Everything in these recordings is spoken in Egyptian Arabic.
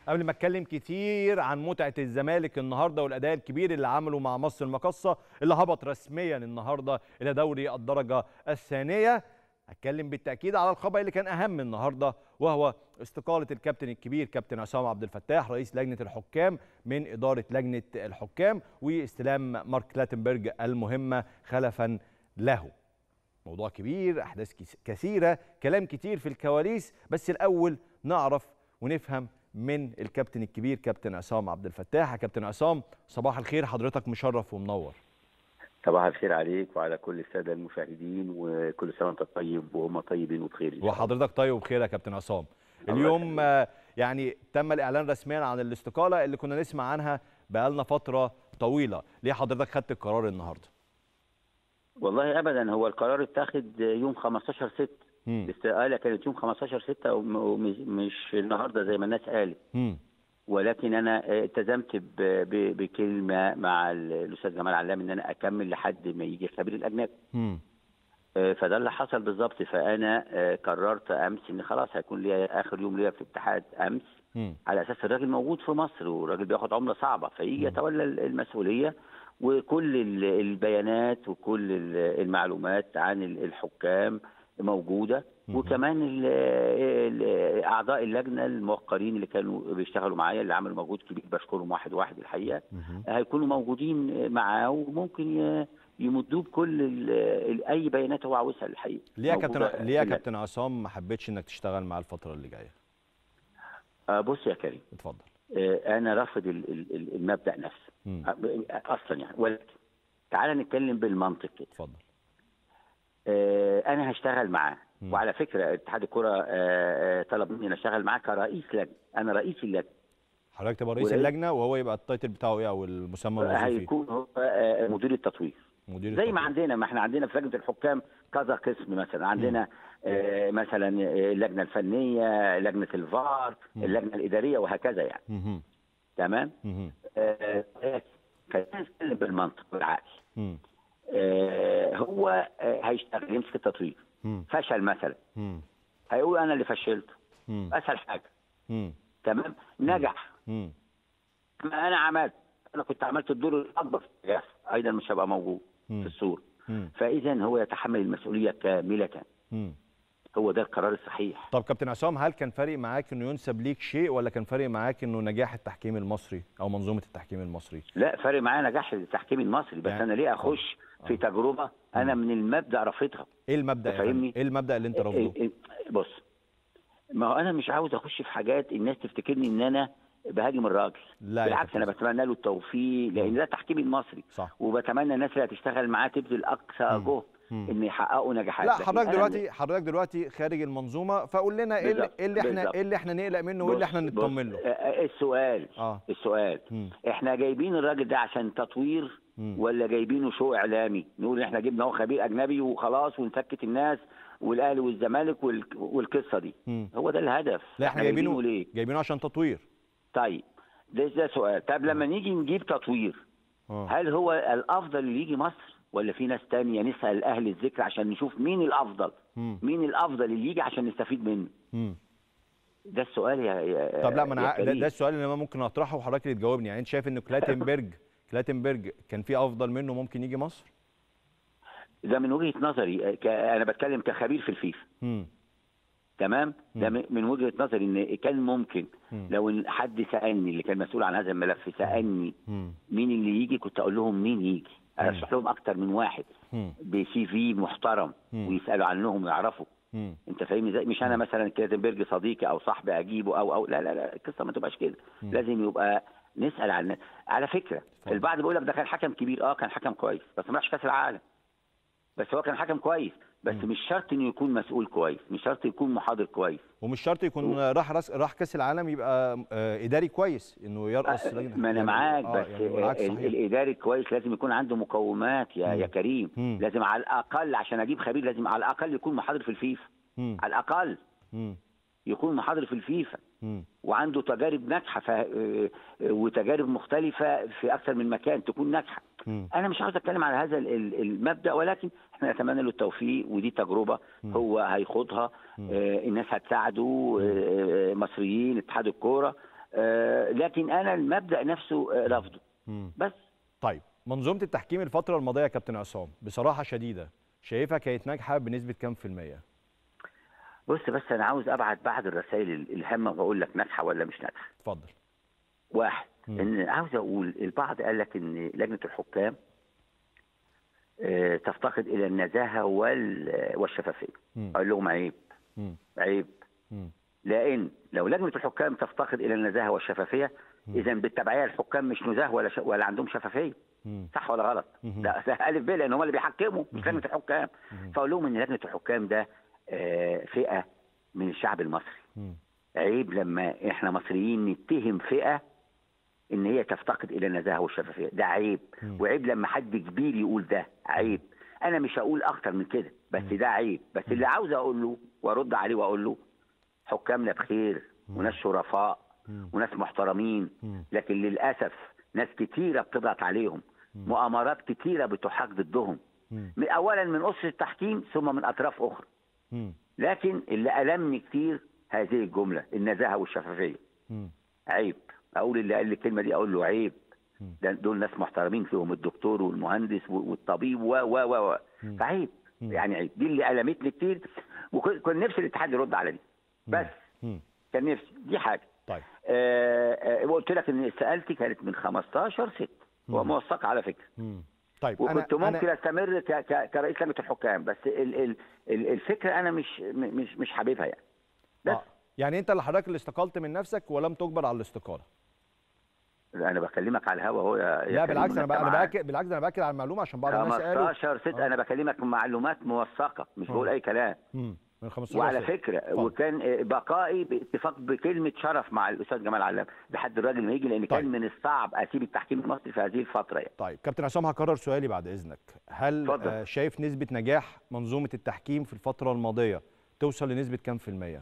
قبل ما اتكلم كتير عن متعه الزمالك النهارده والاداء الكبير اللي عمله مع مصر المقصه اللي هبط رسميا النهارده الى دوري الدرجه الثانيه هتكلم بالتاكيد على الخبر اللي كان اهم النهارده وهو استقاله الكابتن الكبير كابتن عصام عبد الفتاح رئيس لجنه الحكام من اداره لجنه الحكام واستلام مارك كلاتنبرج المهمه خلفا له موضوع كبير احداث كثيره كلام كتير في الكواليس بس الاول نعرف ونفهم من الكابتن الكبير كابتن عصام عبد الفتاح يا كابتن عصام صباح الخير حضرتك مشرف ومنور صباح الخير عليك وعلى كل الساده المشاهدين وكل سنه وانت طيب وهم طيبين وبخير وحضرتك طيب وبخير يا كابتن عصام اليوم يعني تم الاعلان رسميا عن الاستقاله اللي كنا نسمع عنها بقالنا فتره طويله ليه حضرتك خدت القرار النهارده والله ابدا هو القرار اتاخد يوم 15 6 الاستقاله كانت يوم 15 6 ومش النهارده زي ما الناس قالت ولكن انا التزمت بكلمه مع الاستاذ جمال علام ان انا اكمل لحد ما يجي الخبير الاجنبي فده اللي حصل بالظبط فانا قررت امس ان خلاص هيكون ليا اخر يوم ليا في الاتحاد امس م. على اساس الراجل موجود في مصر والراجل بياخد عمله صعبه فيجي يتولى المسؤوليه وكل البيانات وكل المعلومات عن الحكام موجوده وكمان ال ال اعضاء اللجنه الموقرين اللي كانوا بيشتغلوا معايا اللي عملوا مجهود كبير بشكرهم واحد واحد الحقيقه هيكونوا موجودين معاه وممكن يمدوه بكل اي بيانات هو عاوزها الحقيقه ليه يا كابتن ليه يا كابتن عصام ما حبيتش انك تشتغل معاه الفتره اللي جايه؟ آه بص يا كريم اتفضل آه انا رافض المبدا نفسه مم. اصلا يعني ولكن تعال نتكلم بالمنطق كده اتفضل آه انا هشتغل معاه مم. وعلى فكره اتحاد الكره آه طلب مني ان اشتغل معاه كرئيس لجنه انا رئيس اللجنه حضرتك تبقى رئيس اللجنه وهو يبقى التايتل بتاعه ايه او المسمى الوظيفي هيكون هو مدير التطوير مدير زي التطوير. ما عندنا ما احنا عندنا في لجنه الحكام كذا قسم مثلا عندنا آه مثلا اللجنه الفنيه لجنه الفار مم. اللجنه الاداريه وهكذا يعني مم. تمام مم. آه خلينا نتكلم بالمنطق والعقل مم. آه هو آه هيشتغل يمسك التطوير مم. فشل مثلا مم. هيقول انا اللي فشلته مم. اسهل حاجه مم. تمام نجح مم. ما انا عملت انا كنت عملت الدور الاكبر في النجاح ايضا مش هبقى موجود مم. في الصوره مم. فاذا هو يتحمل المسؤوليه كامله مم. هو ده القرار الصحيح طب كابتن عصام هل كان فارق معاك انه ينسب ليك شيء ولا كان فارق معاك انه نجاح التحكيم المصري او منظومه التحكيم المصري لا فارق معايا نجاح التحكيم المصري بس يعني- انا ليه اخش آه. في تجربه انا من المبدا رافضها ايه المبدا يا فاهمني؟ فندم؟ ايه المبدا اللي انت رافضه إيه- إيه- بص ما هو انا مش عاوز اخش في حاجات الناس تفتكرني ان انا بهاجم الراجل لا يا بالعكس كابتن انا بتمنى له التوفيق لان ده التحكيم المصري صح وبتمنى الناس اللي هتشتغل معاه تبذل اقصى جهد مم. ان يحققوا نجاحات لا لكن حضرتك أنا دلوقتي حضرتك دلوقتي خارج المنظومه فقول لنا ايه اللي, بالظبط، إيه اللي احنا بالظبط. ايه اللي احنا نقلق منه وايه اللي بص- احنا بص، نطمن له آه، آه، السؤال اه السؤال مم. احنا جايبين الراجل ده عشان تطوير مم. ولا جايبينه شو اعلامي نقول احنا جبنا هو خبير اجنبي وخلاص ونسكت الناس والاهلي والزمالك والك- والقصه دي مم. هو ده الهدف لا احنا جايبينه ليه جايبينه عشان تطوير طيب ده ده سؤال طب لما نيجي نجيب تطوير اه هل هو الافضل اللي يجي مصر ولا في ناس تانية نسال اهل الذكر عشان نشوف مين الافضل مم. مين الافضل اللي يجي عشان نستفيد منه مم. ده السؤال يا, يا طب لا ما يا انا ع- ده, كريم. ده السؤال اللي انا ممكن اطرحه وحضرتك اللي تجاوبني يعني انت شايف ان كلاتنبرج كلاتنبرج كان في افضل منه ممكن يجي مصر؟ ده من وجهه نظري ك... انا بتكلم كخبير في الفيفا مم. تمام ده من من وجهه نظري ان كان ممكن مم. لو إن حد سالني اللي كان مسؤول عن هذا الملف سالني مم. مين اللي يجي كنت اقول لهم مين يجي ارشح لهم اكتر من واحد مم. بسي في محترم مم. ويسالوا عنهم ويعرفوا مم. انت فاهمني ازاي مش انا مثلا كلاتنبرج صديقي او صاحبي اجيبه او او لا لا لا القصه ما تبقاش كده مم. لازم يبقى نسال عن الناس على فكره اتفضل. البعض بيقول لك ده كان حكم كبير اه كان حكم كويس بس ما راحش كاس العالم بس هو كان حكم كويس بس مم. مش شرط انه يكون مسؤول كويس مش شرط يكون محاضر كويس ومش شرط يكون راح راس راح كاس العالم يبقى آه، اداري كويس انه يرقص آه، لجنة ما انا يعني- معاك آه، بس يعني بالعكس ال- صحيح الاداري كويس لازم يكون عنده مقومات يا مم. يا كريم مم. لازم على الاقل عشان اجيب خبير لازم على الاقل يكون محاضر في الفيفا مم. على الاقل مم. يكون محاضر في الفيفا مم. وعنده تجارب ناجحه ف... آه، آه، وتجارب مختلفه في اكثر من مكان تكون ناجحه مم. انا مش عاوز اتكلم على هذا ال- ال- المبدا ولكن احنا نتمنى له التوفيق ودي تجربه مم. هو هيخوضها مم. آه، الناس هتساعده آه، آه، مصريين اتحاد الكوره آه لكن انا المبدا نفسه آه رفضه مم. بس طيب منظومه التحكيم الفتره الماضيه يا كابتن عصام بصراحه شديده شايفها كانت ناجحه بنسبه كام في الميه بص بس انا عاوز ابعت بعض الرسائل الهامه واقول لك ناجحه ولا مش ناجحه اتفضل واحد مم. ان عاوز اقول البعض قال لك ان لجنه الحكام آه، تفتقد الى النزاهه وال- والشفافيه مم. اقول لهم عيب مم. عيب مم. لان لو لجنه الحكام تفتقد الى النزاهه والشفافيه اذا بالتبعيه الحكام مش نزاه ولا ش... ولا عندهم شفافيه مم. صح ولا غلط؟ مهم. ده ده الف ب لان هم اللي بيحكموا مش لجنه الحكام فاقول لهم ان لجنه الحكام ده آه، فئه من الشعب المصري مم. عيب لما احنا مصريين نتهم فئه ان هي تفتقد الى النزاهه والشفافيه ده عيب مم. وعيب لما حد كبير يقول ده عيب انا مش هقول اكتر من كده بس ده عيب بس اللي عاوز اقول له وارد عليه واقول له حكامنا بخير وناس شرفاء مم. وناس محترمين مم. لكن للاسف ناس كتيره بتضغط عليهم مؤامرات كتيره بتحاك ضدهم مم. من- اولا من اسس التحكيم ثم من اطراف اخرى مم. لكن اللي المني كتير هذه الجمله النزاهه والشفافيه مم. عيب اقول اللي قال لي الكلمه دي اقول له عيب مم. ده دول ناس محترمين فيهم الدكتور والمهندس و- والطبيب و و و و مم. فعيب مم. يعني عيب دي اللي المتني كتير وكان نفسي الاتحاد يرد على دي بس مم. كان نفسي دي حاجه طيب آه آه وقلت لك ان استقالتي كانت من 15 6 وموثقه على فكره مم. طيب وكنت انا ممكن انا استمر ك- ك- كرئيس لجنه الحكام بس ال ال ال الفكره انا مش م- مش مش حاببها يعني بس آه. يعني انت اللي حضرتك اللي استقلت من نفسك ولم تجبر على الاستقاله انا بكلمك على الهوا اهو يا يا لا كريم بالعكس انا وأنت بقى انا معايا. باكد بالعكس انا باكد على المعلومه عشان بعض الناس قالوا 15 6 انا بكلمك معلومات موثقه مش بقول اي كلام مم. من 15 وعلى ستة. فكره اتفضل. وكان آه، بقائي باتفاق بكلمه شرف مع الاستاذ جمال علام لحد الراجل ما يجي لان طيب. كان من الصعب اسيب التحكيم المصري في هذه الفتره يعني طيب كابتن عصام هكرر سؤالي بعد اذنك هل اتفضل. آه شايف نسبه نجاح منظومه التحكيم في الفتره الماضيه توصل لنسبه كام في الميه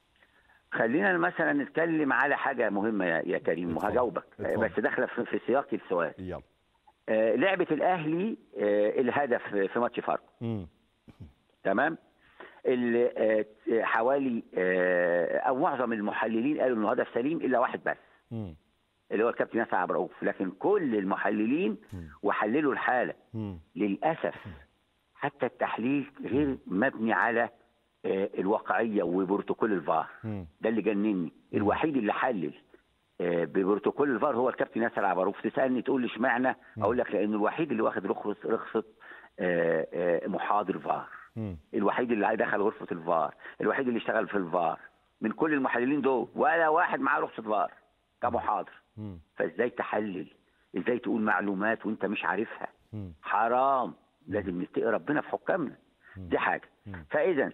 خلينا مثلا نتكلم على حاجه مهمه يا يا كريم اتفضل. وهجاوبك آه، اتفضل. بس داخله في في سياق السؤال يلا آه، لعبه الاهلي آه، الهدف في ماتش فاركو مم. تمام اللي آه، حوالي آه، او معظم المحللين قالوا انه هدف سليم الا واحد بس مم. اللي هو الكابتن ياسر عبد الرؤوف لكن كل المحللين وحللوا الحاله مم. للاسف حتى التحليل غير مبني على آه، الواقعيه وبروتوكول الفار مم. ده اللي جنني الوحيد اللي حلل آه، ببروتوكول الفار هو الكابتن ياسر عبد الرؤوف تسالني تقول لي اشمعنى اقول لك لانه الوحيد اللي واخد رخصه رخصه آه، آه، محاضر فار مم. الوحيد اللي دخل غرفه الفار الوحيد اللي اشتغل في الفار من كل المحللين دول ولا واحد معاه رخصه فار كمحاضر مم. فازاي تحلل ازاي تقول معلومات وانت مش عارفها مم. حرام لازم نتقي ربنا في حكامنا دي حاجه مم. فاذا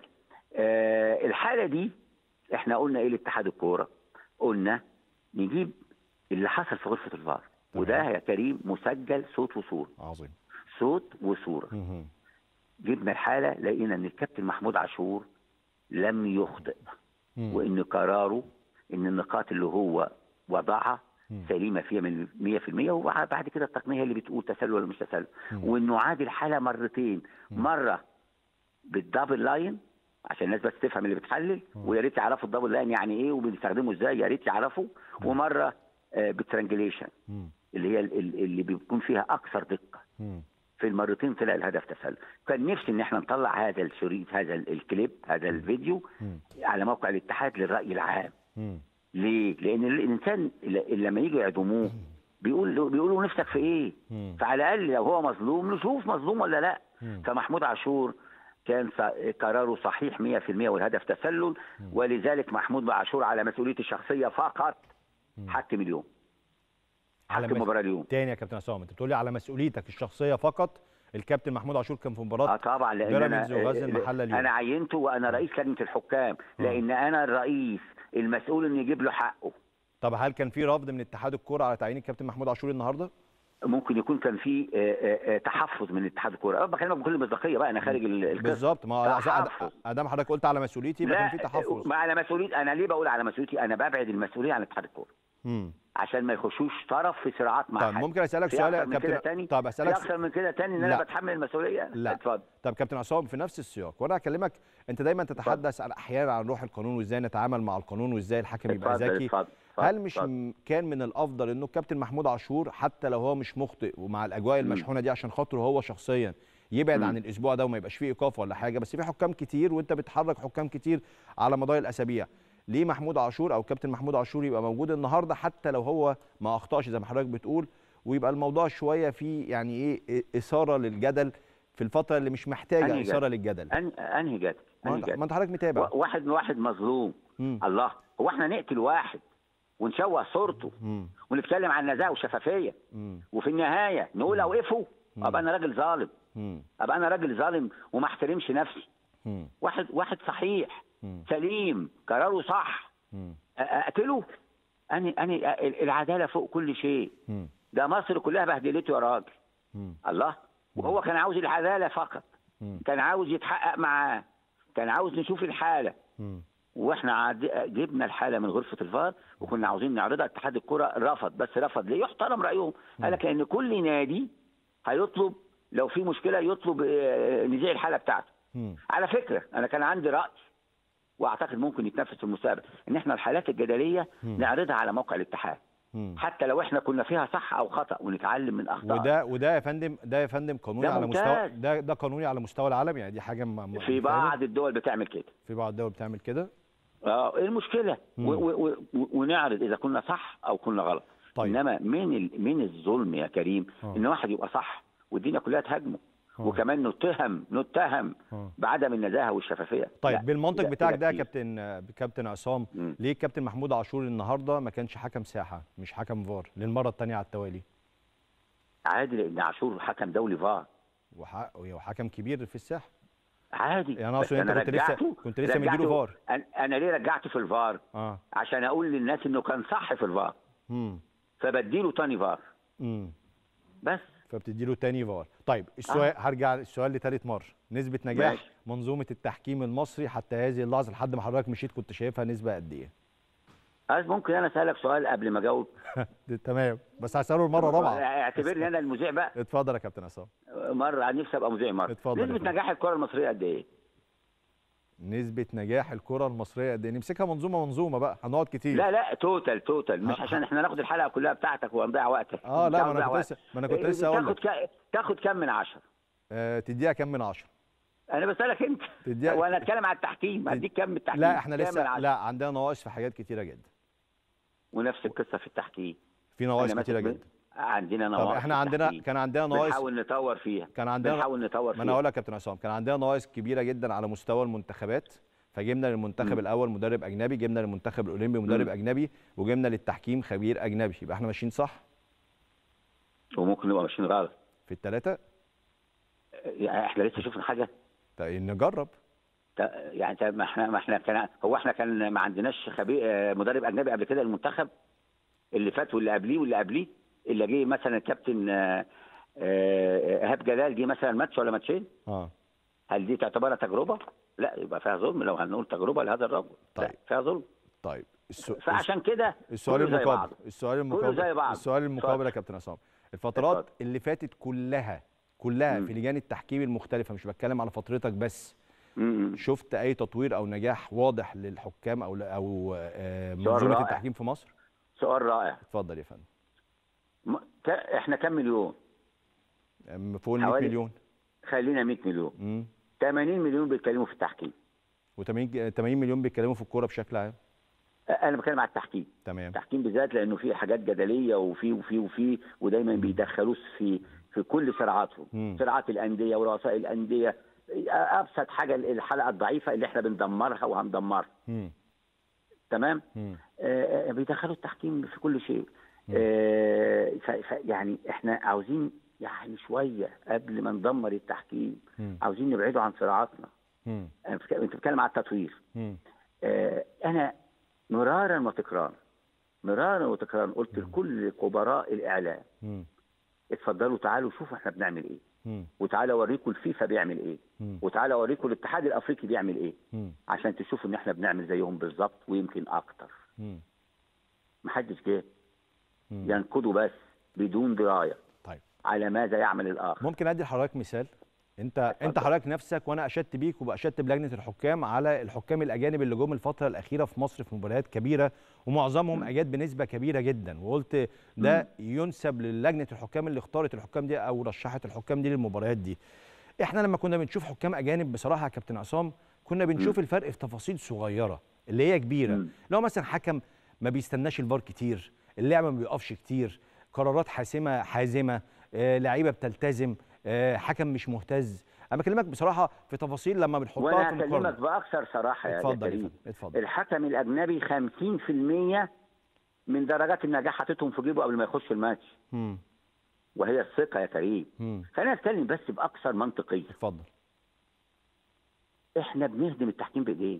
آه الحاله دي احنا قلنا ايه لاتحاد الكوره قلنا نجيب اللي حصل في غرفه الفار وده يا كريم مسجل صوت وصوره عظيم صوت وصوره مم. جبنا الحاله لقينا ان الكابتن محمود عاشور لم يخطئ مم. وان قراره ان النقاط اللي هو وضعها سليمه فيها من 100% وبعد كده التقنيه هي اللي بتقول تسلل ولا مش تسلل وانه عاد الحاله مرتين مره بالدبل لاين عشان الناس بس تفهم اللي بتحلل ويا ريت يعرفوا الدبل لاين يعني ايه وبنستخدمه ازاي يا ريت يعرفوا ومره آه، بالترانجليشن مم. اللي هي ال- ال- اللي بيكون فيها اكثر دقه مم. في المرتين طلع الهدف تسلل كان نفسي ان احنا نطلع هذا الشريط هذا ال- الكليب هذا الفيديو مم. على موقع الاتحاد للراي العام مم. ليه لان الانسان ل- لما يجوا يعدموه بيقول بيقولوا نفسك في ايه مم. فعلى الاقل لو هو مظلوم نشوف مظلوم ولا لا مم. فمحمود عاشور كان ص- قراره صحيح 100% والهدف تسلل ولذلك محمود عاشور على مسؤوليته الشخصيه فقط حكم اليوم على حكم مس- مباراه اليوم تاني يا كابتن عصام انت بتقولي على مسؤوليتك الشخصيه فقط الكابتن محمود عاشور كان في مباراه اه طبعا لان انا بيراميدز وغزل المحله اليوم انا عينته وانا رئيس لجنه الحكام لان انا الرئيس المسؤول ان يجيب له حقه طب هل كان في رفض من اتحاد الكوره على تعيين الكابتن محمود عاشور النهارده؟ ممكن يكون كان في آه، آه، آه، تحفظ من اتحاد الكوره أنا بكلمك بكل مصداقيه بقى انا خارج ال- القصه بالظبط ما هو تحفظ. ادام حضرتك قلت على مسؤوليتي يبقى كان في تحفظ ما على مسؤوليتي انا ليه بقول على مسؤوليتي انا ببعد المسؤوليه عن اتحاد الكوره مم. عشان ما يخشوش طرف في صراعات مع طيب حد ممكن اسالك في سؤال يا أكتر من كده كابتن تاني طب في اسالك اكتر من كده تاني ان لا. انا بتحمل المسؤوليه لا اتفضل طب كابتن عصام في نفس السياق وانا هكلمك انت دايما تتحدث عن احيانا عن روح القانون وازاي نتعامل مع القانون وازاي الحكم يبقى اتفضل ذكي اتفضل هل مش اتفضل. م- كان من الافضل انه الكابتن محمود عاشور حتى لو هو مش مخطئ ومع الاجواء مم. المشحونه دي عشان خاطره هو شخصيا يبعد مم. عن الاسبوع ده وما يبقاش فيه ايقاف ولا حاجه بس في حكام كتير وانت بتحرك حكام كتير على مدار الاسابيع ليه محمود عاشور او كابتن محمود عاشور يبقى موجود النهارده حتى لو هو ما اخطاش زي ما حضرتك بتقول ويبقى الموضوع شويه فيه يعني ايه اثاره للجدل في الفتره اللي مش محتاجه أنهي اثاره للجدل أن- انهي جد ما انهي انت جد ما انت حضرتك متابع و- واحد واحد مظلوم مم. الله هو احنا نقتل واحد ونشوه صورته مم. ونتكلم عن نزاهه وشفافيه مم. وفي النهايه نقول اوقفوا ابقى انا راجل ظالم مم. ابقى انا راجل ظالم وما احترمش نفسي مم. واحد واحد صحيح مم. سليم قراره صح مم. أ- اقتله اني اني العداله فوق كل شيء مم. ده مصر كلها بهدلته يا راجل مم. الله وهو كان عاوز العداله فقط مم. كان عاوز يتحقق معاه كان عاوز نشوف الحاله مم. واحنا عاد- جبنا الحاله من غرفه الفار وكنا عاوزين نعرضها اتحاد الكره رفض بس رفض ليه يحترم رايهم قال لك ان كل نادي هيطلب لو في مشكله يطلب آه، نزيع الحاله بتاعته مم. على فكره انا كان عندي راي واعتقد ممكن يتنفذ في المستقبل ان احنا الحالات الجدليه مم. نعرضها على موقع الاتحاد مم. حتى لو احنا كنا فيها صح او خطا ونتعلم من اخطاء وده وده يا فندم ده يا فندم قانوني ده على مستوى ممتاز. ده ده قانوني على مستوى العالم يعني دي حاجه م- م- في مفهمة؟ بعض الدول بتعمل كده في بعض الدول بتعمل كده اه ايه المشكله مم. و- و- و- ونعرض اذا كنا صح او كنا غلط طيب. انما من ال... من الظلم يا كريم آه. ان واحد يبقى صح والدنيا كلها تهاجمه آه. وكمان نتهم نتهم آه. بعدم النزاهه والشفافيه طيب لا، بالمنطق لا، بتاعك كده ده يا كتير. كابتن آه، كابتن عصام مم. ليه الكابتن محمود عاشور النهارده ما كانش حكم ساحه مش حكم فار للمره الثانيه على التوالي عادي لان عاشور حكم دولي فار وح- وحكم كبير في الساحه عادي يعني أنا بس أقصد أنت أنا كنت لسه- رجعته- كنت لسه مديله رجعته- فار. أنا- انا ليه رجعته في الفار اه عشان اقول للناس انه كان صح في الفار امم فبديله تاني فار امم بس فبتدي له تاني فار طيب السؤال هرجع السؤال لثالث مره نسبه نجاح ماشي. منظومه التحكيم المصري حتى هذه اللحظه لحد ما حضرتك مشيت كنت شايفها نسبه قد ايه عايز ممكن انا اسالك سؤال قبل ما اجاوب تمام بس هساله المره الرابعه اعتبرني انا المذيع بقى اتفضل يا كابتن عصام مره عن نفسي ابقى مذيع مره اتفضل يا نسبه فندم. نجاح الكره المصريه قد ايه؟ نسبه نجاح الكره المصريه قد ايه نمسكها منظومه منظومه بقى هنقعد كتير لا لا توتال توتال مش ه- عشان احنا ناخد الحلقه كلها بتاعتك ونضيع وقتك اه لا مش ما انا هنضيع كنت وقت. لسه ما انا كنت إيه، لسه اقول تاخد لك ك... تاخد كام من عشرة؟ آه تديها كام من عشرة انا بسالك انت تديها- وانا اتكلم على التحكيم اديك كام من التحكيم لا احنا كام من لسه عشرة؟ لا عندنا نواقص في حاجات كتيره جدا ونفس القصه في التحكيم في نواقص أنا كتيره مثلا جدا عندنا طب نواقص احنا في عندنا التحكيم. كان عندنا نواقص بنحاول نطور فيها كان عندنا بنحاول نطور ما فيها انا هقول لك يا كابتن عصام كان عندنا نواقص كبيره جدا على مستوى المنتخبات فجبنا للمنتخب مم. الاول مدرب اجنبي جبنا للمنتخب الاولمبي مدرب مم. اجنبي وجبنا للتحكيم خبير اجنبي يبقى احنا ماشيين صح وممكن نبقى ماشيين غلط في الثلاثه يعني احنا لسه شفنا حاجه طيب نجرب ت- يعني طب ما احنا ما احنا كان هو احنا كان ما عندناش خبير آه، مدرب اجنبي قبل كده المنتخب اللي فات واللي قبليه واللي قبليه اللي جه مثلا الكابتن آه، آه، ايهاب جلال جه مثلا ماتش ولا ماتشين اه هل دي تعتبرها تجربه؟ لا يبقى فيها ظلم لو هنقول تجربه لهذا الرجل لا طيب. فيها ظلم طيب السو... فعشان كده السؤال كله زي المقابل بعضه. السؤال زي المقابل بعض. السؤال المقابل اتفضل. يا كابتن عصام الفترات اتفضل. اللي فاتت كلها كلها مم. في لجان التحكيم المختلفه مش بتكلم على فترتك بس م- م. شفت اي تطوير او نجاح واضح للحكام او او آه، سؤال منظومه رائع. التحكيم في مصر سؤال رائع اتفضل يا فندم م- ك- احنا كام مليون؟ أم فوق ال 100 حوالي- مليون خلينا 100 مليون امم 80 مليون بيتكلموا في التحكيم و80 80 مليون بيتكلموا في الكوره بشكل عام انا بتكلم على التحكيم تمام التحكيم بالذات لانه في حاجات جدليه وفي وفي وفي ودايما بيدخلوه في في كل صراعاتهم مم. صراعات الانديه ورؤساء الانديه ابسط حاجه الحلقه الضعيفه اللي احنا بندمرها وهندمرها امم تمام امم آه آه، بيدخلوا التحكيم في كل شيء آه ف ف- يعني احنا عاوزين يعني شويه قبل ما ندمر التحكيم مم. عاوزين نبعده عن صراعاتنا امم أنا بتك- انت بتتكلم على التطوير امم آه، انا مرارا وتكرارا مرارا وتكرارا قلت لكل خبراء الاعلام امم اتفضلوا تعالوا شوفوا احنا بنعمل ايه امم وتعالى اوريكم الفيفا بيعمل ايه مم. وتعالى اوريكم الاتحاد الافريقي بيعمل ايه امم عشان تشوفوا ان احنا بنعمل زيهم بالظبط ويمكن اكتر امم محدش جه مم. ينقدوا بس بدون درايه طيب على ماذا يعمل الاخر ممكن ادي لحضرتك مثال انت انت حضرتك نفسك وانا اشدت بيك واشدت بلجنه الحكام على الحكام الاجانب اللي جم الفتره الاخيره في مصر في مباريات كبيره ومعظمهم اجاد بنسبه كبيره جدا وقلت ده ينسب للجنه الحكام اللي اختارت الحكام دي او رشحت الحكام دي للمباريات دي احنا لما كنا بنشوف حكام اجانب بصراحه يا كابتن عصام كنا بنشوف الفرق في تفاصيل صغيره اللي هي كبيره اللي هو مثلا حكم ما بيستناش الفار كتير اللعبه ما بيقفش كتير قرارات حاسمه حازمه آه، لعيبه بتلتزم آه، حكم مش مهتز انا بكلمك بصراحه في تفاصيل لما بنحطها وانا في هكلمك المقارنه باكثر صراحه يا اتفضل يا كريم فندم، اتفضل الحكم الاجنبي 50% من درجات النجاح حاططهم في جيبه قبل ما يخش الماتش مم. وهي الثقه يا كريم مم. خلينا نتكلم بس باكثر منطقيه اتفضل احنا بنهدم التحكيم بايدينا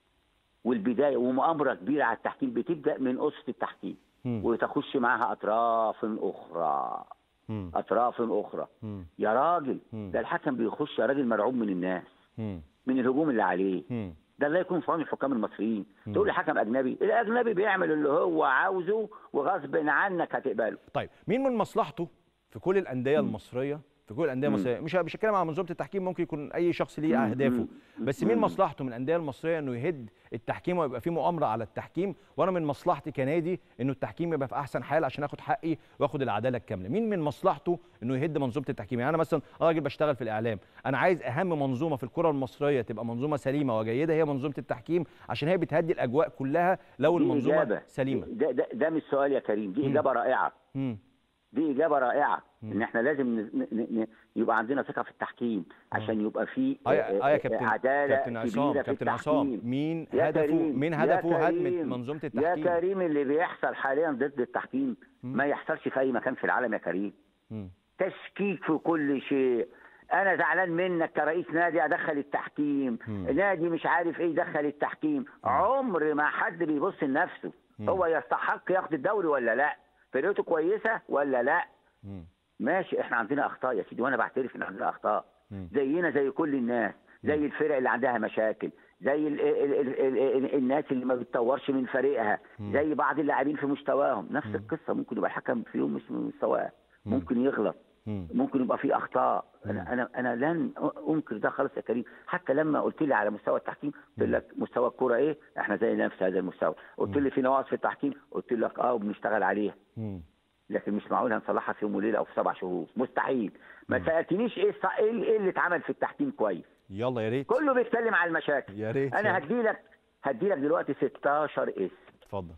والبدايه ومؤامره كبيره على التحكيم بتبدا من اسس التحكيم مم. وتخش معاها اطراف اخرى مم. اطراف اخرى مم. يا راجل مم. ده الحكم بيخش يا راجل مرعوب من الناس مم. من الهجوم اللي عليه مم. ده الله يكون في عون الحكام المصريين تقول لي حكم اجنبي الاجنبي بيعمل اللي هو عاوزه وغصب عنك هتقبله طيب مين من مصلحته في كل الانديه المصريه في كل الانديه المصريه مش مش هتكلم عن منظومه التحكيم ممكن يكون اي شخص ليه اهدافه بس مين مصلحته من الانديه المصريه انه يهد التحكيم ويبقى فيه مؤامره على التحكيم وانا من مصلحتي كنادي انه التحكيم يبقى في احسن حال عشان اخد حقي واخد العداله الكامله مين من مصلحته انه يهد منظومه التحكيم يعني انا مثلا أنا راجل بشتغل في الاعلام انا عايز اهم منظومه في الكره المصريه تبقى منظومه سليمه وجيده هي منظومه التحكيم عشان هي بتهدي الاجواء كلها لو دي المنظومه إجابة. سليمه ده, ده, ده مش سؤال يا كريم دي اجابه رائعه مم. دي اجابه رائعه ان احنا لازم ن... ن... ن... يبقى عندنا ثقه في التحكيم عشان يبقى في اه اه يا كابتن عداله كابتن عصام كبيره في كابتن عصام التحكيم مين يا هدفه كريم، مين يا هدفه هدم كريم، منظومه يا التحكيم كريم اللي بيحصل حاليا ضد التحكيم ما يحصلش في اي مكان في العالم يا كريم مم. تشكيك في كل شيء انا زعلان منك كرئيس نادي ادخل التحكيم نادي مش عارف ايه يدخل التحكيم عمر ما حد بيبص لنفسه هو يستحق ياخد الدوري ولا لا فرقته كويسه ولا لا مم. ماشي احنا عندنا اخطاء يا سيدي وانا بعترف ان عندنا اخطاء مم. زينا زي كل الناس زي الفرق اللي عندها مشاكل زي ال ال ال ال ال الناس اللي ما بتطورش من فريقها زي بعض اللاعبين في مستواهم نفس القصه ممكن يبقى الحكم في يوم مش من مستواه ممكن يغلط مم. ممكن يبقى في اخطاء انا انا انا لن انكر ده خالص يا كريم حتى لما قلت لي على مستوى التحكيم قلت لك مستوى الكوره ايه احنا زي نفس هذا المستوى قلت لي في نواقص في التحكيم قلت لك اه وبنشتغل عليها مم. لكن مش معقول هنصلحها في يوم وليله او في سبع شهور مستحيل ما سالتنيش ايه الص- ايه ايه اللي اتعمل في التحكيم كويس يلا يا ريت كله بيتكلم على المشاكل يا ريت انا يلا. هدي لك هدي لك دلوقتي 16 اسم اتفضل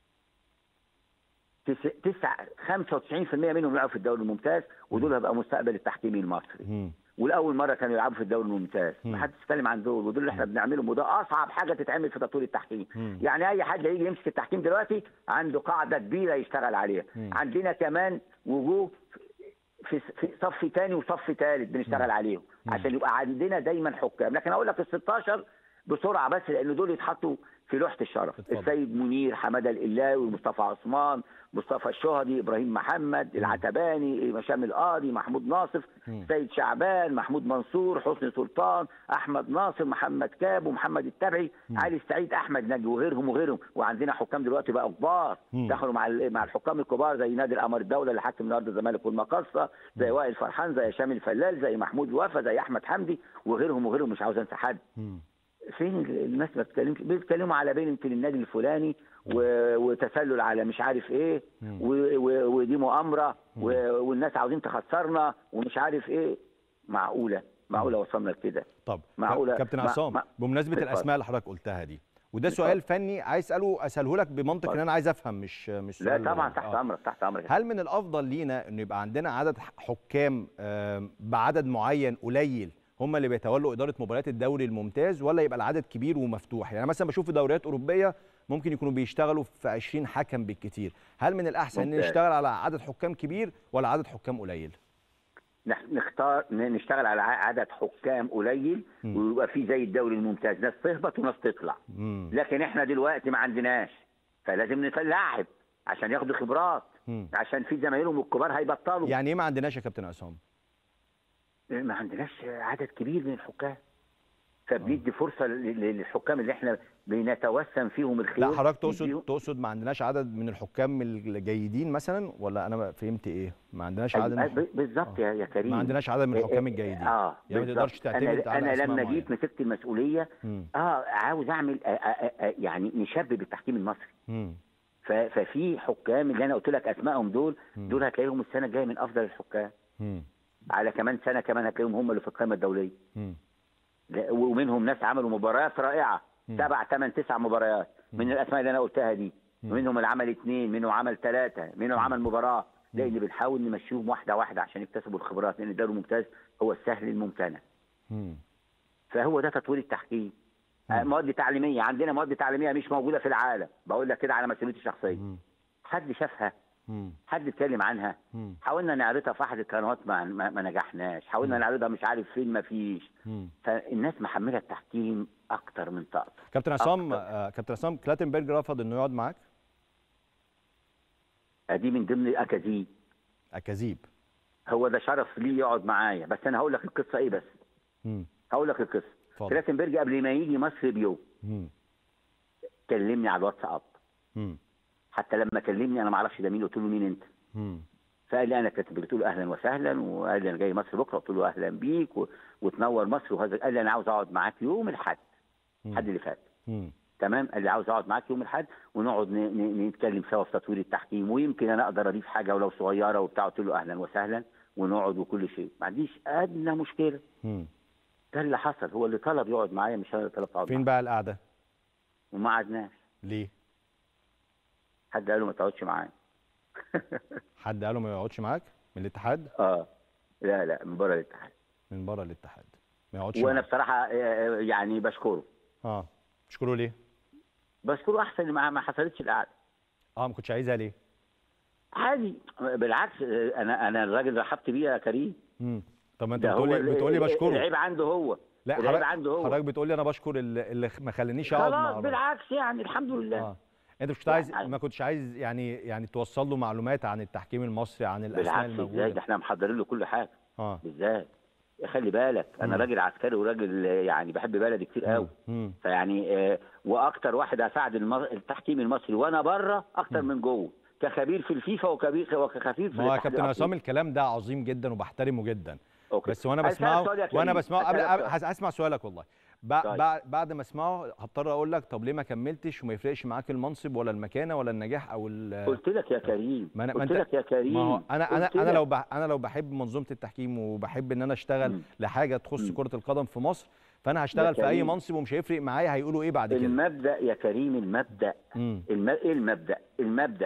تس- تسع 95% منهم يلعبوا في الدوري الممتاز ودول هيبقى مستقبل التحكيم المصري مم. ولاول مره كانوا يلعبوا في الدوري الممتاز ما حدش اتكلم عن دول ودول اللي احنا بنعملهم وده اصعب حاجه تتعمل في تطوير التحكيم مم. يعني اي حد هيجي يمسك التحكيم دلوقتي عنده قاعده كبيره يشتغل عليها عندنا كمان وجوه في في صف تاني وصف ثالث بنشتغل عليهم عشان يبقى عندنا دايما حكام لكن اقول لك ال 16 بسرعه بس لان دول يتحطوا في لوحه الشرف اتفضل. السيد منير حماده القلاوي مصطفى عثمان مصطفى الشهدي ابراهيم محمد العتباني مشام القاضي محمود ناصف سيد شعبان محمود منصور حسني سلطان احمد ناصر محمد كاب ومحمد التبعي علي السعيد احمد نجي وغيرهم وغيرهم وعندنا حكام دلوقتي بقى كبار مم. دخلوا مع ال- مع الحكام الكبار زي نادي القمر الدوله اللي حاكم النهارده الزمالك والمقصه زي وائل فرحان زي هشام الفلال زي محمود وفا زي احمد حمدي وغيرهم وغيرهم مش عاوز انسى حد مم. فين الناس ما بتتكلمش بيتكلموا على بين يمكن النادي الفلاني و- وتسلل على مش عارف ايه و- و- ودي مؤامره و- والناس عاوزين تخسرنا ومش عارف ايه معقوله معقوله وصلنا لكده طب معقولة. كابتن ما- عصام ما- بمناسبه اتفضل. الاسماء اللي حضرتك قلتها دي وده اتفضل. سؤال فني عايز اساله اساله لك بمنطق ان اتفضل. انا عايز افهم مش مش لا سؤال طبعا آه. تحت امرك تحت امرك هل من الافضل لينا انه يبقى عندنا عدد حكام آم، بعدد معين قليل هم اللي بيتولوا اداره مباريات الدوري الممتاز ولا يبقى العدد كبير ومفتوح يعني مثلا بشوف في دوريات اوروبيه ممكن يكونوا بيشتغلوا في 20 حكم بالكتير هل من الاحسن ان ممتاز. نشتغل على عدد حكام كبير ولا عدد حكام قليل نح- نختار ن- نشتغل على ع- عدد حكام قليل ويبقى في زي الدوري الممتاز ناس تهبط وناس تطلع مم. لكن احنا دلوقتي ما عندناش فلازم نلاعب عشان ياخدوا خبرات مم. عشان في زمايلهم الكبار هيبطلوا يعني ايه ما عندناش يا كابتن عصام ما عندناش عدد كبير من الحكام فبندي فرصه ل- ل- للحكام اللي احنا بنتوسم فيهم الخير لا حضرتك تقصد نديهم- تقصد ما عندناش عدد من الحكام الجيدين مثلا ولا انا ما فهمت ايه ما عندناش عدد من أيوة، الحكام ب- بالظبط يا يا كريم ما عندناش عدد من إيه- الحكام إيه- الجيدين اه يعني ما بالظبط. تقدرش تعتمد انا, على أنا أسماء لما معينة. جيت مسكت المسؤوليه مم. اه عاوز اعمل آه آه آه يعني نشبب التحكيم المصري مم. ف- ففي حكام اللي انا قلت لك اسمائهم دول دول هتلاقيهم السنه الجايه من افضل الحكام مم. على كمان سنه كمان هتلاقيهم هم اللي في القائمه الدوليه مم. لا، ومنهم ناس عملوا مباريات رائعه سبع ثمان تسع مباريات من الاسماء اللي انا قلتها دي منهم اللي عمل اثنين منهم عمل ثلاثه منهم عمل مباراه لان بنحاول نمشيهم واحده واحده عشان يكتسبوا الخبرات لان الدوري الممتاز هو السهل الممتنع مم. فهو ده تطوير التحكيم آه، مواد تعليميه عندنا مواد تعليميه مش موجوده في العالم بقول لك كده على مسؤوليتي الشخصيه مم. حد شافها مم. حد اتكلم عنها مم. حاولنا نعرضها في احد القنوات ما, ما, ما نجحناش حاولنا نعرضها مش عارف فين ما فيش مم. فالناس محمله التحكيم اكتر من طاقته كابتن عصام أكتر. آه كابتن عصام كلاتنبرج رفض انه يقعد معاك دي من ضمن الاكاذيب اكاذيب هو ده شرف ليه يقعد معايا بس انا هقول لك القصه ايه بس مم. هقول لك القصه اتفضل. كلاتنبرج قبل ما يجي مصر بيوم مم. كلمني على الواتساب مم. حتى لما كلمني انا ما اعرفش ده مين قلت له مين انت مم. فقال لي انا كاتب قلت له اهلا وسهلا وقال لي انا جاي مصر بكره قلت له اهلا بيك و... وتنور مصر وهذا قال لي انا عاوز اقعد معاك يوم الاحد الحد اللي فات مم. تمام قال لي عاوز اقعد معاك يوم الاحد ونقعد ن... ن... نتكلم سوا في تطوير التحكيم ويمكن انا اقدر اضيف حاجه ولو صغيره وبتاع قلت له اهلا وسهلا ونقعد وكل شيء ما عنديش ادنى مشكله مم. ده اللي حصل هو اللي طلب يقعد معايا مش انا اللي طلبت اقعد فين معاه بقى القعده وما قعدناش ليه حد قال له ما تقعدش معايا حد قال له ما يقعدش معاك من الاتحاد اه لا لا من بره الاتحاد من بره الاتحاد ما يقعدش وانا معاك بصراحه آه، آه، يعني بشكره اه تشكره ليه بشكره احسن ما ما حصلتش القعده اه ما كنتش عايزها ليه عادي بالعكس آه، انا انا الراجل رحبت بيه يا كريم مم. طب ما انت ده هو بتقولي ال- بتقولي ال- بشكره العيب عنده هو لا العيب حضرتك عنده هو حضرتك بتقولي انا بشكر اللي, اللي ما خلانيش اقعد مع خلاص الراجل. بالعكس يعني الحمد لله اه انت مش كنت عايز يعني- ما كنتش عايز يعني يعني توصل له معلومات عن التحكيم المصري عن الاسماء بالعكس ازاي ده الموجوده احنا محضرين له كل حاجه اه بالذات خلي بالك انا مم. راجل عسكري وراجل آه، يعني بحب بلدي كتير قوي مم. فيعني آه، واكتر واحد اساعد الم- التحكيم المصري وانا بره اكتر من جوه كخبير في الفيفا وكبير وكخبير في ما هو يا الاتحاد كابتن عصام الأفريقي. الكلام ده عظيم جدا وبحترمه جدا أوكي. بس وانا أسألك بسمعه سؤال يا وانا كريم. بسمعه قبل أسألك قبل- سؤال. هس- هسمع سؤالك والله بع- طيب. بعد بعد ما اسمعه هضطر اقول لك طب ليه ما كملتش وما يفرقش معاك المنصب ولا المكانه ولا النجاح او ال- قلت لك يا كريم ما أنا- ما قلت أنت- لك يا كريم ما هو انا انا قلت انا لك. لو بح انا لو بحب منظومه التحكيم وبحب ان انا اشتغل مم. لحاجه تخص مم. كره القدم في مصر فانا هشتغل في اي كريم. منصب ومش هيفرق معايا هيقولوا ايه بعد كده المبدا يا كريم المبدا مم. الم... ايه المبدا المبدا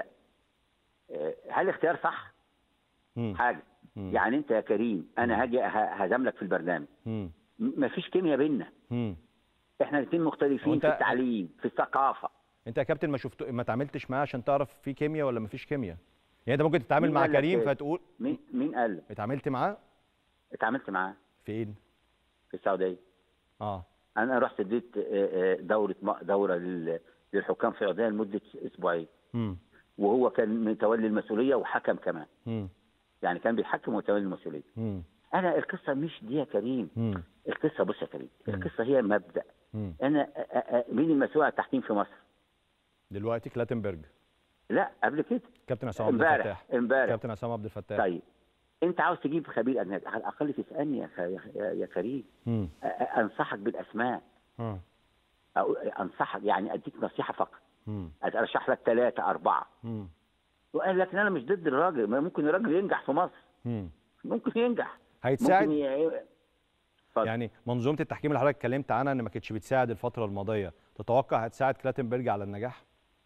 آه، هل اختيار صح مم. حاجه مم. يعني انت يا كريم انا هاجي ه- هزاملك في البرنامج مم. م- مفيش كيمياء بيننا مم. احنا الاثنين مختلفين وأنت- في التعليم في الثقافه انت يا كابتن ما شفت ما تعاملتش معاه عشان تعرف في كيمياء ولا ما فيش كيمياء يعني انت ممكن تتعامل مين مع قال لك كريم كده؟ فتقول مين مين قال لك؟ اتعاملت معاه اتعاملت معاه فين في السعوديه اه انا رحت اديت آه، آه، دوره م- دوره لل- للحكام في السعوديه لمده اسبوعين امم وهو كان متولي المسؤوليه وحكم كمان امم يعني كان بيحكم ومتولي المسؤوليه امم انا القصه مش دي يا كريم امم القصه بص يا كريم مم. القصه هي مبدا امم انا أ- أ- أ- مين المسؤول عن التحكيم في مصر دلوقتي كلاتنبرج لا قبل كده كابتن عصام عبد امبارح الفتاح امبارح كابتن عصام عبد الفتاح طيب انت عاوز تجيب خبير اجنبي على الاقل تسالني يا خ- يا يا كريم امم أ- أ- انصحك بالاسماء اه أو انصحك يعني اديك نصيحه فقط امم ارشح لك ثلاثه اربعه امم وقال لك انا مش ضد الراجل ما ممكن الراجل ينجح في مصر امم ممكن ينجح هيتساعد ممكن ي... اتفضل. يعني منظومه التحكيم اللي حضرتك اتكلمت عنها ان ما كانتش بتساعد الفتره الماضيه تتوقع هتساعد كلاتنبرج على النجاح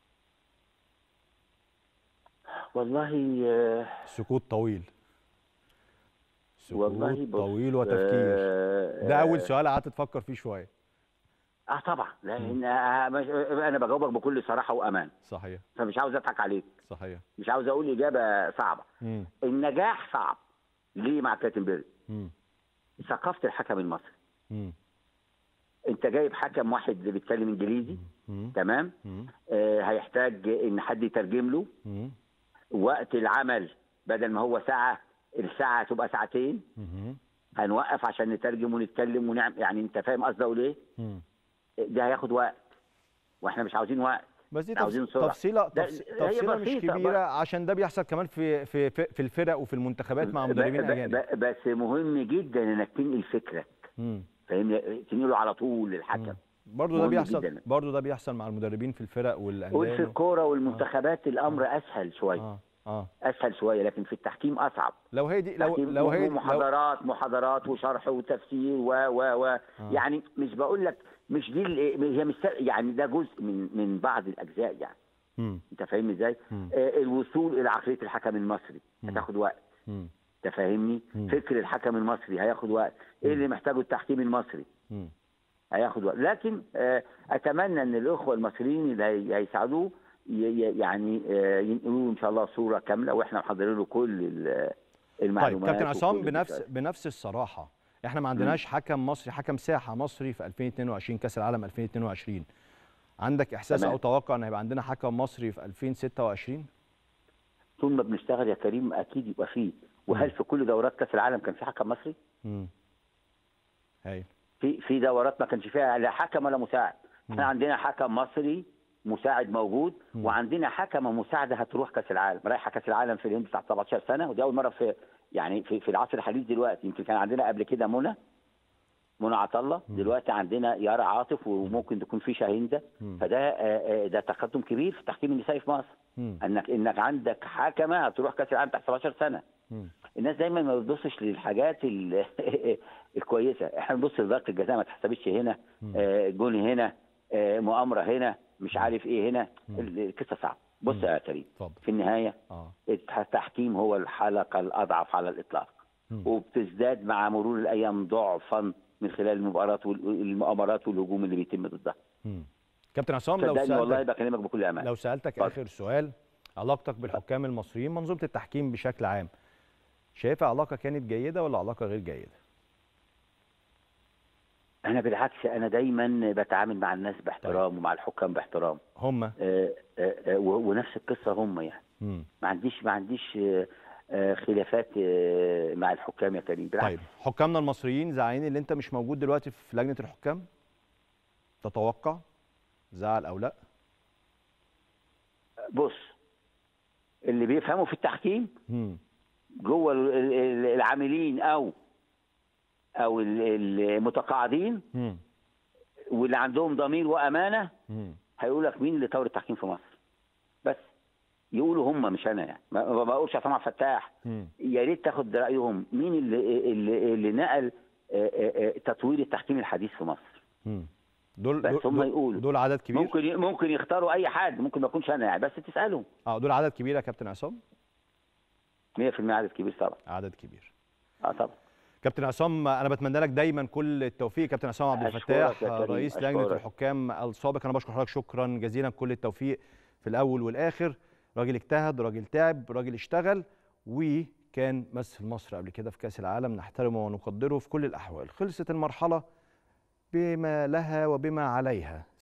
والله آه، سكوت طويل سكوت والله بص، طويل وتفكير آه، ده اول آه، سؤال قعدت تفكر فيه شويه اه طبعا لان آه، مش- انا بجاوبك بكل صراحه وامان صحيح فمش عاوز اضحك عليك صحيح مش عاوز اقول اجابه صعبه امم النجاح صعب ليه مع كاتنبرج امم ثقافه الحكم المصري امم انت جايب حكم واحد بيتكلم انجليزي امم تمام امم آه هيحتاج ان حد يترجم له امم وقت العمل بدل ما هو ساعه الساعه تبقى ساعتين امم هنوقف عشان نترجم ونتكلم ونعمل يعني انت فاهم قصدي اقول ايه؟ مم. ده هياخد وقت واحنا مش عاوزين وقت بس دي إحنا عاوزين تفص- سرعة. تفصيله ده- تفص- هي تفصيله مش بسيطة كبيره بقى. عشان ده بيحصل كمان في في في, في الفرق وفي المنتخبات مع مدربين ب- ب- اجانب ب- بس مهم جدا انك تنقل فكرك مم. فاهمني تنقله على طول للحكم برضه ده مهم بيحصل جداً. برضه ده بيحصل مع المدربين في الفرق قول والانديه في الكوره والمنتخبات الامر اسهل شويه اه اه اسهل شويه لكن في التحكيم اصعب لو هي دي لو تحكيم لو هي لو محاضرات محاضرات وشرح وتفسير و و و يعني مش بقول لك مش دي ال- هي مش يعني ده جزء من من بعض الاجزاء يعني مم. انت فاهمني ازاي؟ آه الوصول الى عقليه الحكم المصري هتاخد وقت مم. انت فاهمني؟ فكر الحكم المصري هياخد وقت ايه اللي محتاجه التحكيم المصري مم. هياخد وقت لكن آه اتمنى ان الاخوه المصريين اللي هي- هيساعدوه ي- ي- يعني آه ينقلوا له ان شاء الله صوره كامله واحنا محضرين له كل ال- طيب المعلومات كابتن عصام وكل بنفس الإشارات. بنفس الصراحه احنا ما عندناش حكم مصري حكم ساحه مصري في 2022 كاس العالم 2022 عندك احساس تمام. او توقع ان هيبقى عندنا حكم مصري في 2026 طول ما بنشتغل يا كريم اكيد يبقى فيه وهل في كل دورات كاس العالم كان في حكم مصري؟ امم هايل في في دورات ما كانش فيها لا حكم ولا مساعد احنا عندنا حكم مصري مساعد موجود وعندنا حكمه مساعده هتروح كاس العالم رايحه كاس العالم في الهند بتاع 17 سنه ودي اول مره في يعني في, في العصر الحديث دلوقتي يمكن كان عندنا قبل كده منى منى عطله دلوقتي عندنا يارا عاطف وممكن تكون في شاهينده فده آه، آه، ده تقدم كبير في التحكيم النسائي في مصر مم. انك انك عندك حكمه هتروح كاس العالم بتاع 17 سنه مم. الناس دايما ما بتبصش للحاجات ال- الكويسه احنا بنبص لضغط الجزاء ما تحسبش هنا آه، جون هنا آه، مؤامره هنا مش عارف ايه هنا ال- القصه صعبه بص يا كريم اتفضل في النهايه اه التحكيم هو الحلقه الاضعف على الاطلاق وبتزداد مع مرور الايام ضعفا من خلال المباريات والمؤامرات والهجوم اللي بيتم ضدها مم. كابتن عصام لو صدقني والله سالتك بكلمك بكل امان لو سالتك اتفضل. اخر سؤال علاقتك بالحكام المصريين منظومه التحكيم بشكل عام شايفها علاقه كانت جيده ولا علاقه غير جيده انا بالعكس انا دايما بتعامل مع الناس باحترام ومع الحكام باحترام هم آه، آه، آه، و- ونفس القصه هم يعني مم. ما عنديش ما عنديش آه، آه، خلافات آه، مع الحكام يا كريم بالعكس طيب حكامنا المصريين زعلانين اللي انت مش موجود دلوقتي في لجنه الحكام تتوقع زعل او لا بص اللي بيفهموا في التحكيم مم. جوه ال- ال- العاملين او او ال- المتقاعدين مم. واللي عندهم ضمير وامانه مم. هيقول لك مين اللي طور التحكيم في مصر بس يقولوا هم مش انا يعني ما ما بقولش عصام عبد الفتاح مم. يا ريت تاخد رايهم مين اللي اللي, اللي نقل آه، آه، آه، تطوير التحكيم الحديث في مصر مم. دول بس دول, هم دول, يقولوا. دول عدد كبير ممكن ممكن يختاروا اي حد ممكن ما يكونش انا يعني بس تسالهم اه دول عدد كبير يا كابتن عصام 100% عدد كبير طبعا عدد كبير اه طبعا كابتن عصام انا بتمنى لك دايما كل التوفيق كابتن عصام عبد أشكرك الفتاح يا كريم، رئيس لجنه أشكرك. الحكام السابق انا بشكر حضرتك شكرا جزيلا كل التوفيق في الاول والاخر راجل اجتهد راجل تعب راجل اشتغل وكان مثل مصر قبل كده في كاس العالم نحترمه ونقدره في كل الاحوال خلصت المرحله بما لها وبما عليها